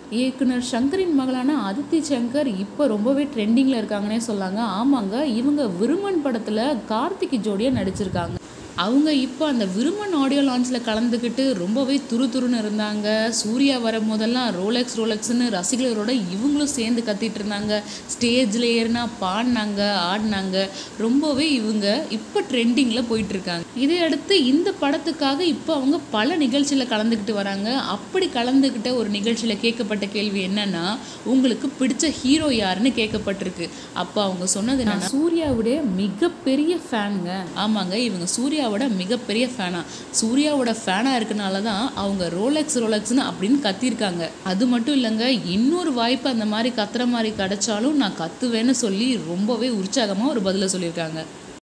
இயக்குனர் சங்கரின் மகளான அதித்தி சங்கர் இப்போ ரொம்பவே ட்ரெண்டிங்கில் இருக்காங்கன்னே சொல்லாங்க ஆமாங்க இவங்க விருமன் படத்தில் கார்த்திக் ஜோடியாக நடிச்சிருக்காங்க அவங்க இப்போ அந்த விருமன் ஆடியோ லான்ச்சில் கலந்துக்கிட்டு ரொம்பவே துரு துருன்னு இருந்தாங்க சூர்யா வரும் போதெல்லாம் ரோலெக்ஸ் ரோலெக்ஸ்னு ரசிகர்களோட இவங்களும் சேர்ந்து கத்திட்டு இருந்தாங்க ஸ்டேஜில் ஏறினா பாடினாங்க ஆடினாங்க ரொம்பவே இவங்க இப்போ ட்ரெண்டிங்கில் போயிட்டு இருக்காங்க இதை அடுத்து இந்த படத்துக்காக இப்போ அவங்க பல நிகழ்ச்சியில் கலந்துக்கிட்டு வராங்க அப்படி கலந்துக்கிட்ட ஒரு நிகழ்ச்சியில் கேட்கப்பட்ட கேள்வி என்னன்னா உங்களுக்கு பிடிச்ச ஹீரோ யாருன்னு கேட்கப்பட்டிருக்கு அப்போ அவங்க சொன்னது என்னன்னா சூர்யாவுடைய மிகப்பெரிய ஃபேனுங்க ஆமாங்க இவங்க சூர்யாவோட மிகப்பெரிய ஃபேனா சூர்யாவோட ஃபேனாக இருக்கனால தான் அவங்க ரோலெக்ஸ் ரோலெக்ஸ்னு அப்படின்னு கத்திருக்காங்க அது மட்டும் இல்லைங்க இன்னொரு வாய்ப்பு அந்த மாதிரி கத்துற மாதிரி கிடைச்சாலும் நான் கத்துவேன்னு சொல்லி ரொம்பவே உற்சாகமாக ஒரு பதிலை சொல்லியிருக்காங்க